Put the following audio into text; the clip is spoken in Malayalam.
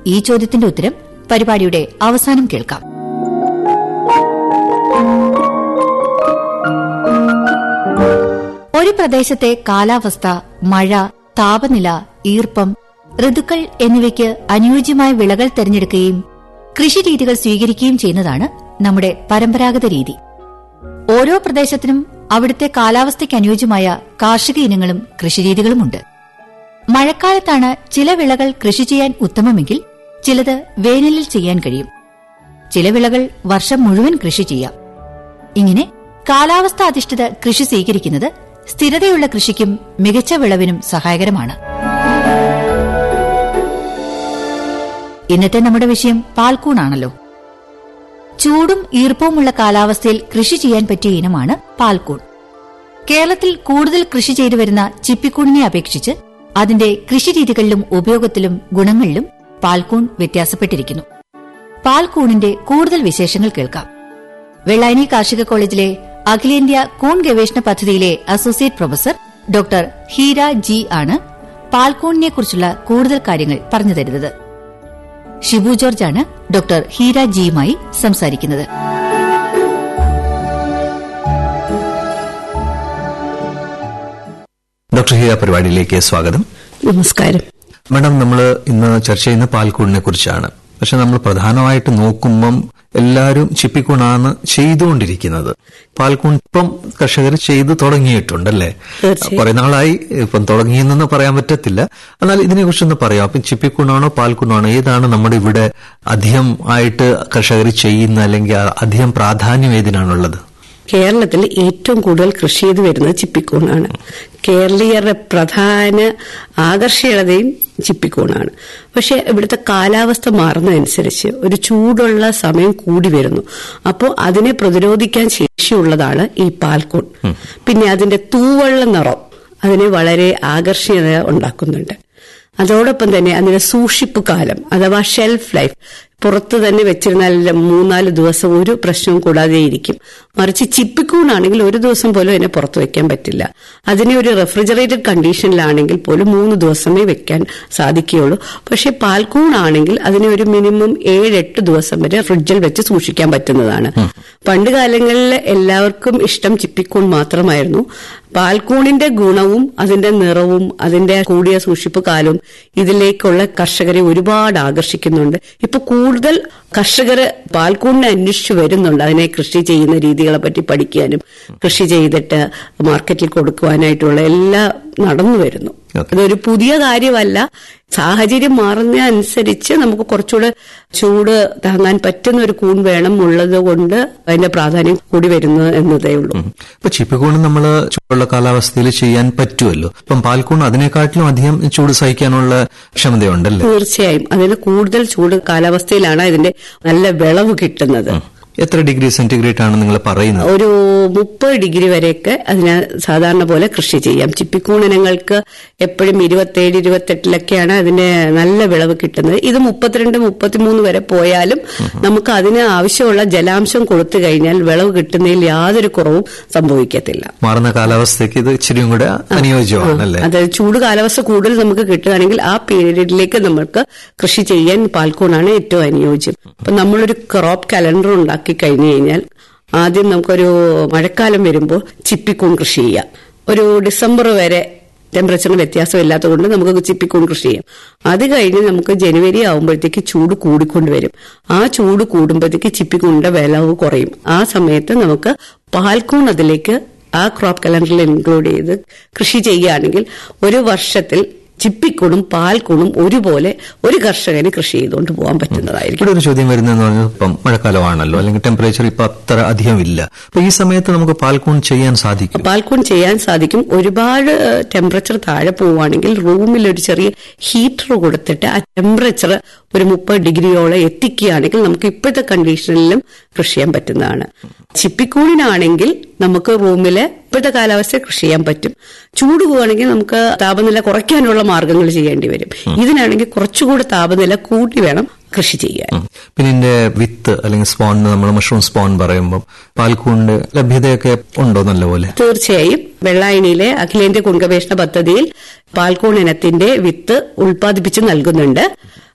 ഈ ചോദ്യത്തിന്റെ ഉത്തരം പരിപാടിയുടെ അവസാനം കേൾക്കാം ഒരു പ്രദേശത്തെ കാലാവസ്ഥ മഴ താപനില ഈർപ്പം ഋതുക്കൾ എന്നിവയ്ക്ക് അനുയോജ്യമായ വിളകൾ തെരഞ്ഞെടുക്കുകയും കൃഷിരീതികൾ സ്വീകരിക്കുകയും ചെയ്യുന്നതാണ് നമ്മുടെ പരമ്പരാഗത രീതി ഓരോ പ്രദേശത്തിനും അവിടുത്തെ കാലാവസ്ഥയ്ക്ക് അനുയോജ്യമായ കാർഷിക ഇനങ്ങളും കൃഷിരീതികളുമുണ്ട് മഴക്കാലത്താണ് ചില വിളകൾ കൃഷി ചെയ്യാൻ ഉത്തമമെങ്കിൽ ചിലത് വേനലിൽ ചെയ്യാൻ കഴിയും ചില വിളകൾ വർഷം മുഴുവൻ കൃഷി ചെയ്യാം ഇങ്ങനെ കാലാവസ്ഥ അധിഷ്ഠിത കൃഷി സ്വീകരിക്കുന്നത് സ്ഥിരതയുള്ള കൃഷിക്കും മികച്ച വിളവിനും സഹായകരമാണ് ഇന്നത്തെ നമ്മുടെ വിഷയം പാൽക്കൂണാണല്ലോ ചൂടും ഈർപ്പവുമുള്ള കാലാവസ്ഥയിൽ കൃഷി ചെയ്യാൻ പറ്റിയ ഇനമാണ് പാൽക്കൂൺ കേരളത്തിൽ കൂടുതൽ കൃഷി ചെയ്തു വരുന്ന ചിപ്പിക്കൂണിനെ അപേക്ഷിച്ച് അതിന്റെ കൃഷിരീതികളിലും ഉപയോഗത്തിലും ഗുണങ്ങളിലും പാൽക്കൂൺ വ്യത്യാസപ്പെട്ടിരിക്കുന്നു പാൽക്കൂണിന്റെ കൂടുതൽ വിശേഷങ്ങൾ കേൾക്കാം വെള്ളായണി കാർഷിക കോളേജിലെ അഖിലേന്ത്യാ കൂൺ ഗവേഷണ പദ്ധതിയിലെ associate professor doctor Heera G ആണ് പാൽക്കൂണിനെക്കുറിച്ചുള്ള കൂടുതൽ കാര്യങ്ങൾ പറഞ്ഞു തരുന്നത് ഷിബു ജോർജാണ് ഡോക്ടർ ഹീര ജിയുമായി സംസാരിക്കുന്നത് ഡോക്ടർ ഹീര പരിപാടിയിലേക്ക് സ്വാഗതം നമസ്കാരം മാഡം നമ്മൾ ഇന്ന് ചർച്ച ചെയ്യുന്ന പാൽക്കൂടിനെ കുറിച്ചാണ് പക്ഷെ നമ്മൾ പ്രധാനമായിട്ട് നോക്കുമ്പം എല്ലാവരും ചിപ്പിക്കൂണാണ് ചെയ്തുകൊണ്ടിരിക്കുന്നത് പാൽക്കൂൺ ഇപ്പം കർഷകർ ചെയ്തു തുടങ്ങിയിട്ടുണ്ടല്ലേ തീർച്ചയായും. കുറെ നാളായി ഇപ്പം തുടങ്ങിയെന്നൊന്നും പറയാൻ പറ്റത്തില്ല എന്നാൽ ഇതിനെ കുറിച്ചൊന്ന് പറയാം അപ്പം ചിപ്പിക്കൂണാണോ പാൽക്കൂണാണോ ഏതാണ് നമ്മുടെ ഇവിടെ അധികം ആയിട്ട് കർഷകർ ചെയ്യുന്ന അല്ലെങ്കിൽ അധികം പ്രാധാന്യം ഏതിനാണുള്ളത് കേരളത്തിൽ ഏറ്റവും കൂടുതൽ കൃഷി ചെയ്ത് വരുന്നത് ചിപ്പിക്കൂണാണ് കേരളീയരുടെ പ്രധാന ആകർഷണീയതയും ചിപ്പിക്കൂണാണ് പക്ഷെ ഇവിടുത്തെ കാലാവസ്ഥ മാറുന്നതനുസരിച്ച് ഒരു ചൂടുള്ള സമയം കൂടി വരുന്നു അപ്പോൾ അതിനെ പ്രതിരോധിക്കാൻ ശേഷിയുള്ളതാണ് ഈ പാൽക്കൂൺ പിന്നെ അതിന്റെ തൂവള്ള നിറം അതിനെ വളരെ ആകർഷണീയത ഉണ്ടാക്കുന്നുണ്ട് അതോടൊപ്പം തന്നെ അതിന്റെ സൂക്ഷിപ്പ് കാലം അഥവാ ഷെൽഫ് ലൈഫ് പുറത്ത് തന്നെ വെച്ചിരുന്നാൽ മൂന്നാല് ദിവസം ഒരു പ്രശ്നവും കൂടാതെ ഇരിക്കും മറിച്ച് ചിപ്പിക്കൂണാണെങ്കിൽ ഒരു ദിവസം പോലും അതിനെ പുറത്ത് വെക്കാൻ പറ്റില്ല അതിനെ ഒരു റെഫ്രിജറേറ്റഡ് കണ്ടീഷനിലാണെങ്കിൽ പോലും മൂന്ന് ദിവസമേ വെക്കാൻ സാധിക്കുകയുള്ളൂ പക്ഷെ പാൽക്കൂണാണെങ്കിൽ അതിനെ ഒരു മിനിമം ഏഴ് എട്ട് ദിവസം വരെ ഫ്രിഡ്ജിൽ വെച്ച് സൂക്ഷിക്കാൻ പറ്റുന്നതാണ് പണ്ട് കാലങ്ങളിൽ എല്ലാവർക്കും ഇഷ്ടം ചിപ്പിക്കൂൺ മാത്രമായിരുന്നു പാൽക്കൂണിന്റെ ഗുണവും അതിന്റെ നിറവും അതിന്റെ കൂടിയ സൂക്ഷിപ്പ് കാലവും ഇതിലേക്കുള്ള കർഷകരെ ഒരുപാട് ആകർഷിക്കുന്നുണ്ട് ഇപ്പൊ കൂടുതൽ കർഷകർ പാൽക്കൂണിനെ അന്വേഷിച്ചു വരുന്നുണ്ട് അതിനെ കൃഷി ചെയ്യുന്ന രീതികളെ പറ്റി പഠിക്കാനും കൃഷി ചെയ്തിട്ട് മാർക്കറ്റിൽ കൊടുക്കുവാനായിട്ടുള്ള എല്ലാ നടന്നു വരുന്നു Okay. അതൊരു പുതിയ കാര്യമല്ല സാഹചര്യം മാറുന്ന അനുസരിച്ച് നമുക്ക് കുറച്ചുകൂടെ ചൂട് താങ്ങാൻ പറ്റുന്ന ഒരു കൂൺ വേണം ഉള്ളത് കൊണ്ട് അതിന്റെ പ്രാധാന്യം കൂടി വരുന്നു എന്നതേ ഉള്ളൂ ഇപ്പൊ ചിപ്പിക്കൂണ് നമ്മൾ ചൂടുള്ള കാലാവസ്ഥയിൽ ചെയ്യാൻ പറ്റുമല്ലോ ഇപ്പം പാൽക്കൂൺ അതിനെക്കാട്ടിലും അധികം ചൂട് സഹിക്കാനുള്ള ക്ഷമതയുണ്ടല്ലേ തീർച്ചയായും അതിന് കൂടുതൽ ചൂട് കാലാവസ്ഥയിലാണ് ഇതിന്റെ നല്ല വിളവ് കിട്ടുന്നത് എത്ര ഡിഗ്രി സെന്റിഗ്രേഡ് ആണ് നിങ്ങൾ പറയുന്നത് ഒരു മുപ്പത് ഡിഗ്രി വരെയൊക്കെ അതിന് സാധാരണ പോലെ കൃഷി ചെയ്യാം ചിപ്പിക്കൂണിനങ്ങൾക്ക് എപ്പോഴും ഇരുപത്തേഴ് ഇരുപത്തെട്ടിലൊക്കെയാണ് അതിന്റെ നല്ല വിളവ് കിട്ടുന്നത് ഇത് മുപ്പത്തിരണ്ട് മുപ്പത്തിമൂന്ന് വരെ പോയാലും നമുക്ക് അതിന് ആവശ്യമുള്ള ജലാംശം കൊടുത്തു കഴിഞ്ഞാൽ വിളവ് കിട്ടുന്നതിൽ യാതൊരു കുറവും സംഭവിക്കത്തില്ല മാറുന്ന കാലാവസ്ഥയ്ക്ക് ഇത് ഇച്ചിരിയും കൂടെ അനുയോജ്യമാണല്ലേ അതായത് ചൂട് കാലാവസ്ഥ കൂടുതൽ നമുക്ക് കിട്ടുകയാണെങ്കിൽ ആ പീരീഡിലേക്ക് നമുക്ക് കൃഷി ചെയ്യാൻ പാൽക്കൂണാണ് ഏറ്റവും അനുയോജ്യം അപ്പൊ നമ്മളൊരു ക്രോപ്പ് കലണ്ടർ ഉണ്ടാക്കി കഴിഞ്ഞു കഴിഞ്ഞാൽ ആദ്യം നമുക്കൊരു മഴക്കാലം വരുമ്പോൾ ചിപ്പിക്കൂൺ കൃഷി ചെയ്യാം ഒരു ഡിസംബർ വരെ ടെമ്പറേച്ചറിന് വ്യത്യാസമില്ലാത്തതുകൊണ്ട് നമുക്ക് ചിപ്പിക്കൂൺ കൃഷി ചെയ്യാം അത് കഴിഞ്ഞ് നമുക്ക് ജനുവരി ആകുമ്പോഴത്തേക്ക് ചൂട് കൂടിക്കൊണ്ടുവരും ആ ചൂട് കൂടുമ്പോഴത്തേക്ക് ചിപ്പിക്കൂണിന്റെ വിലവ് കുറയും ആ സമയത്ത് നമുക്ക് പാൽക്കൂൺ അതിലേക്ക് ആ ക്രോപ്പ് കലണ്ടറിൽ ഇൻക്ലൂഡ് ചെയ്ത് കൃഷി ചെയ്യുകയാണെങ്കിൽ ഒരു വർഷത്തിൽ ചിപ്പിക്കൂണും പാൽക്കൂണും ഒരുപോലെ ഒരു കർഷകന് കൃഷി ചെയ്തുകൊണ്ട് പോകാൻ പറ്റുന്നതായിരിക്കും ഇവിടെ ഒരു ചോദ്യം വരുന്നതെന്ന് പറഞ്ഞാൽ ഇപ്പം മഴക്കാലമാണല്ലോ അല്ലെങ്കിൽ ടെമ്പറേച്ചർ ഇപ്പൊ അത്ര അധികം ഇല്ല അപ്പൊ ഈ സമയത്ത് നമുക്ക് പാൽക്കൂൺ ചെയ്യാൻ സാധിക്കും പാൽക്കൂൺ ചെയ്യാൻ സാധിക്കും ഒരുപാട് ടെമ്പറേച്ചർ താഴെ പോവുകയാണെങ്കിൽ റൂമിൽ ഒരു ചെറിയ ഹീറ്റർ കൊടുത്തിട്ട് ആ ടെമ്പറേച്ചർ ഒരു മുപ്പത് ഡിഗ്രിയോളം എത്തിക്കുകയാണെങ്കിൽ നമുക്ക് ഇപ്പോഴത്തെ കണ്ടീഷനിലും കൃഷി ചെയ്യാൻ പറ്റുന്നതാണ് ചിപ്പിക്കൂണിനാണെങ്കിൽ നമുക്ക് റൂമില് ഇപ്പോഴത്തെ കാലാവസ്ഥ കൃഷി ചെയ്യാൻ പറ്റും ചൂട് പോവുകയാണെങ്കിൽ നമുക്ക് താപനില കുറയ്ക്കാനുള്ള മാർഗങ്ങൾ ചെയ്യേണ്ടി വരും ഇതിനാണെങ്കിൽ കുറച്ചുകൂടി താപനില കൂട്ടി വേണം കൃഷി ചെയ്യാൻ പിന്നെ ഇതിന്റെ വിത്ത് അല്ലെങ്കിൽ സ്പോൺ നമ്മൾ മഷ്റൂം സ്പോൺ പറയുമ്പോൾ പാൽക്കൂണിന്റെ ലഭ്യതയൊക്കെ ഉണ്ടോ നല്ലപോലെ തീർച്ചയായും വെള്ളായണിയിലെ അഖിലേന്ത്യാ കുൺഗവേഷണ പദ്ധതിയിൽ പാൽക്കൂൺ ഇനത്തിന്റെ വിത്ത് ഉൽപ്പാദിപ്പിച്ച് നൽകുന്നുണ്ട്